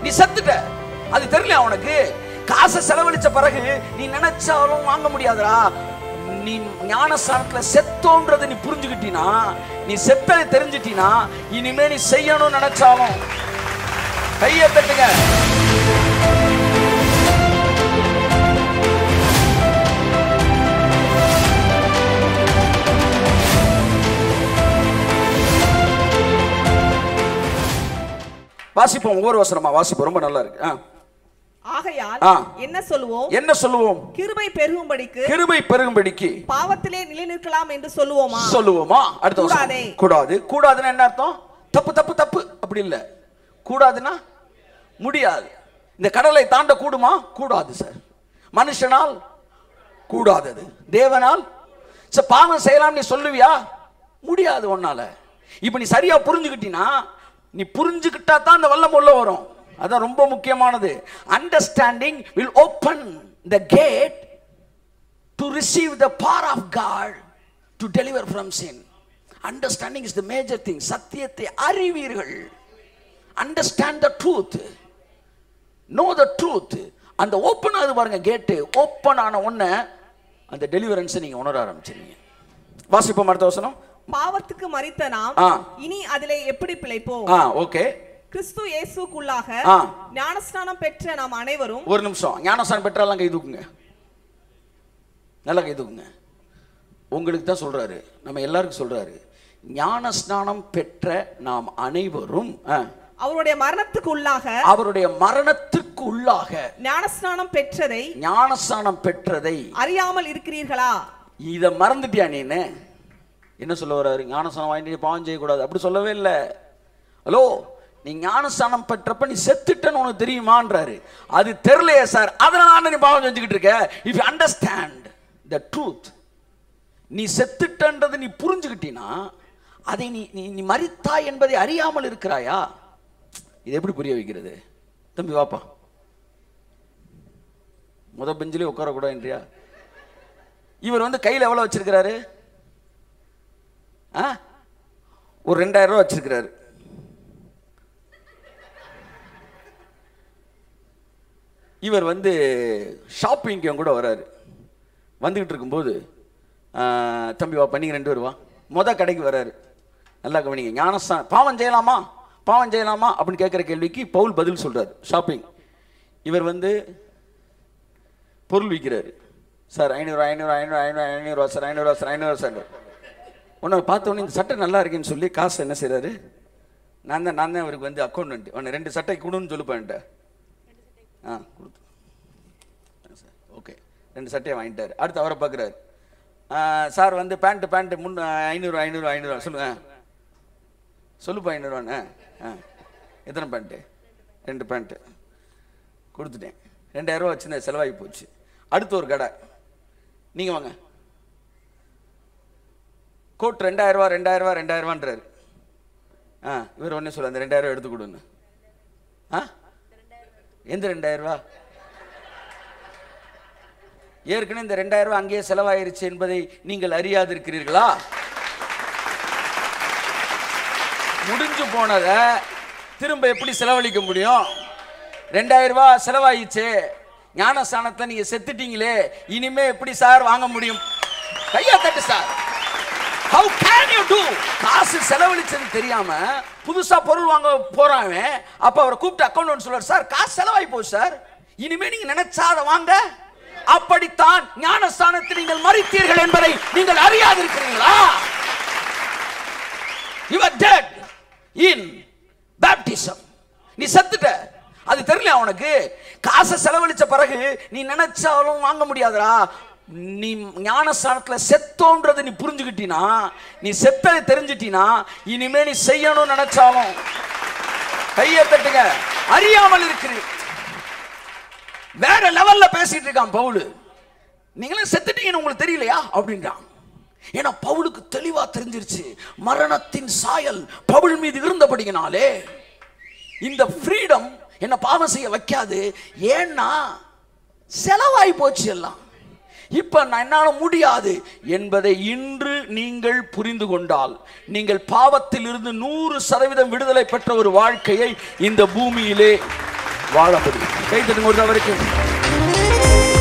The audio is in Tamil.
நீ செத்துட்ட அது தெரியல உனக்கு காசை செலவழிச்ச பிறகு நீ நினைச்சாலும் வாங்க முடியாதுடா நீ ஞானஸ்தானத்துல செத்தோன்றதை நீ புரிஞ்சுக்கிட்டீனா நீ செத்ததை தெரிஞ்சிட்டீனா இனிமே நீ செய்யணும்னு நினைச்சாலும் கையை தட்டுங்க வாசிப்போம் ஒவ்வொரு வசனமா வாசிப்போம் ரொம்ப நல்லா இருக்கு ஆ. ஆகையால் ஆ. என்ன சொல்லுவோம் என்ன சொல்லுவோம் கிருபை பெருகும்படிக்கு கிருபை பெருகும்படிக்கு பாவத்திலே நிலைநிற்கலாம் என்று சொல்லுவோமா சொல்லுவோமா அடுத்த வசனம். கூடாதே. கூடாது கூடாதுன்னா என்ன அர்த்தம் தப்பு தப்பு தப்பு அப்படி இல்ல கூடாதுன்னா முடியாது இந்த கடலை தாண்ட கூடுமா கூடாது சார் மனுஷனால் கூடாதது தேவனால் சரி, பாவம் செய்யலாம் நீ சொல்லுவியா முடியாது உன்னால இப்ப நீ சரியா புரிஞ்சுக்கிட்டீனா நீ புரிஞ்சுக்கிட்டா தான் அந்த வல்லம் உள்ள வரும் அதான் ரொம்ப முக்கியமானது understanding will open the gate to receive the power of God to deliver from sin. Understanding is the major thing. சத்தியத்தை அறிவீர்கள் understand the truth know the truth அந்த ஓப்பன் ஆகுது பாருங்க கேட்டு ஓப்பன் ஆன உடனே அந்த டெலிவரன்ஸை நீங்க உணர ஆரம்பிச்சிருங்க வாசிப்போம் அடுத்த வசனம் பாவத்துக்கு மறித்த நாம் ஆ. இனி அதிலே எப்படி பிழைப்போம் ஆ ஓகே கிறிஸ்து இயேசுக்குள்ளாக ஆ. ஞானஸ்நானம் பெற்ற நாம் அனைவரும் ஒரு நிமிஷம் ஞானசான் பெற்றாலாம் கை தூக்குங்க நல்லா கை தூக்குங்க உங்களுக்கு தான் சொல்றாரு நம்ம எல்லாருக்கும் சொல்றாரு ஞான ஸ்நானம் பெற்ற நாம் அனைவரும் ஆ, அவருடைய மரணத்துக்கு உள்ளாக அவருடைய மரணத்திற்கு உள்ளாக ஞானஸ்நானம் பெற்றதை ஞானஸ்நானம் பெற்றதை அறியாமல் இருக்கிறீர்களா இதை மறந்துட்டியா நீனு என்ன சொல்ல வர்றாரு ஞானஸ்நானம் வாங்கிட்டு பாவம் செய்யக்கூடாது அப்படி சொல்லவே இல்லை ஹலோ நீ ஞானஸ்நானம் பெற்றப்ப நீ செத்துட்டன்னு உனக்கு தெரியுமான்றாரு அது தெரியலையே சார் அதனால நீ பாவம் செஞ்சுக்கிட்டு இருக்க if you understand the truth நீ செத்துட்டன்றது நீ புரிஞ்சுக்கிட்டீனா அதை நீ நீ நீ மரித்தாய் என்பதை அறியாமல் இருக்கிறாயா இது எப்படி புரிய வைக்கிறது தம்பி வாப்பா முத பெஞ்சிலே உட்காரக்கூடாதுன்றியா இவர் வந்து கையில் எவ்வளோ வச்சிருக்கிறாரு ஆ ஒரு ரெண்டாயிரம் ரூபா வச்சிருக்கிறாரு இவர் வந்து ஷாப்பிங்க்கு என் கூட வராரு வந்துக்கிட்டு இருக்கும்போது ஆ, தம்பி வா பண்ணிங்க ரெண்டு பேரும் வா மொத கடைக்கு வராரு நல்லா கவனிங்க ஞானஸ்தான் பாவம் செய்யலாமா பாவம் செய்யலாமா அப்படின்னு கேட்குற கேள்விக்கு பவுல் பதில் சொல்றாரு ஷாப்பிங் இவர் வந்து பொருள் விற்கிறாரு சார் ஐநூறு ஐநூறு ஐநூறு ஐநூறு ஐநூறுவா சார் ஐநூறுவா சார் ஐநூறுவா சார் உன்னை பார்த்த உடனே இந்த சட்டை நல்லா இருக்குன்னு சொல்லி காசு என்ன செய்றாரு நான் தான் நான் தான் இவருக்கு வந்து அக்கௌண்ட் உன்னை ரெண்டு சட்டை கொடுன்னு சொல்லுப்பேன்ட்ட ஆ கொடுத்து சார் ஓகே ரெண்டு சட்டையை வாங்கிட்டாரு அடுத்து அவரை பார்க்குறாரு சார் வந்து பேண்ட்டு பேண்ட்டு முன் ஐநூறு ஐநூறு ஐநூறுவா சொல்லுங்க சொல்லுப்பா ஐநூறுவாண்ணே ஆ எத்தனை பேண்ட்டு ரெண்டு பேண்ட்டு கொடுத்துட்டேன் ரெண்டாயிரரூவா வச்சுருந்தேன் செலவாகி போச்சு அடுத்து ஒரு கடை நீங்கள் வாங்க கோட் ரெண்டாயிரரூவா ரெண்டாயிரரூவா ரெண்டாயிரரூவான்றாரு ஆ இவர் ஒன்றே சொல்ல அந்த ரெண்டாயிரரூவா எடுத்து கொடுன்னு ஆ எந்த ரெண்டாயிரரூவா ஏற்கனவே இந்த ரெண்டாயிரம் ரூபாய் அங்கேயே செலவாயிருச்சு என்பதை நீங்கள் அறியாதிருக்கிறீர்களா முடிஞ்சு போனதை திரும்ப எப்படி செலவழிக்க முடியும் ரெண்டாயிரம் ரூபாய் செலவாயிச்சு ஞானஸ்தானத்தை நீங்க செத்துட்டீங்களே இனிமே எப்படி சார் வாங்க முடியும் கையா தட்டு sir how can you do காசு செலவழிச்சது தெரியாம புதுசா பொருள் வாங்க போறான் அப்ப அவரை கூப்பிட்டு அக்கௌண்ட் சொல்றாரு சார் காசு செலவாகி போச்சு சார் இனிமே நீங்க நினைச்சா அதை வாங்க அப்படித்தான் ஞானஸ்தானத்தில் நீங்கள் மறித்தீர்கள் என்பதை நீங்கள் அறியாதிருக்கிறீங்களா you are dead in baptism நீ செத்துட்ட அது தெரியல உனக்கு காசை செலவழிச்ச பிறகு நீ நினைச்சாலும் வாங்க முடியாதுடா நீ ஞானஸ்தானத்துல செத்தோன்றதை நீ புரிஞ்சுக்கிட்டீனா நீ செத்ததை தெரிஞ்சிட்டீனா இனிமே நீ செய்யணும்னு நினைச்சாலும் கையை தட்டுங்க அறியாமல் இருக்கிறீ வேற லெவல்ல பேசிட்டு இருக்கான் பவுலு நீங்களும் செத்துட்டீங்கன்னு உங்களுக்கு தெரியலையா அப்படின்றான் ஏன்னா பவுலுக்கு தெளிவா தெரிஞ்சிருச்சு மரணத்தின் சாயல் பவுல் மீது இருந்தபடியினாலே இந்த ஃப்ரீடம் என்ன பாவம் செய்ய வைக்காது ஏன்னா செலவாய் போச்சு எல்லாம் இப்ப நான் என்னால முடியாது என்பதை இன்று நீங்கள் புரிந்து கொண்டால் நீங்கள் பாவத்தில் இருந்து நூறு சதவீதம் விடுதலை பெற்ற ஒரு வாழ்க்கையை இந்த பூமியிலே வாழ முடியும் கை தட்டுங்க ஒரு அவருக்கு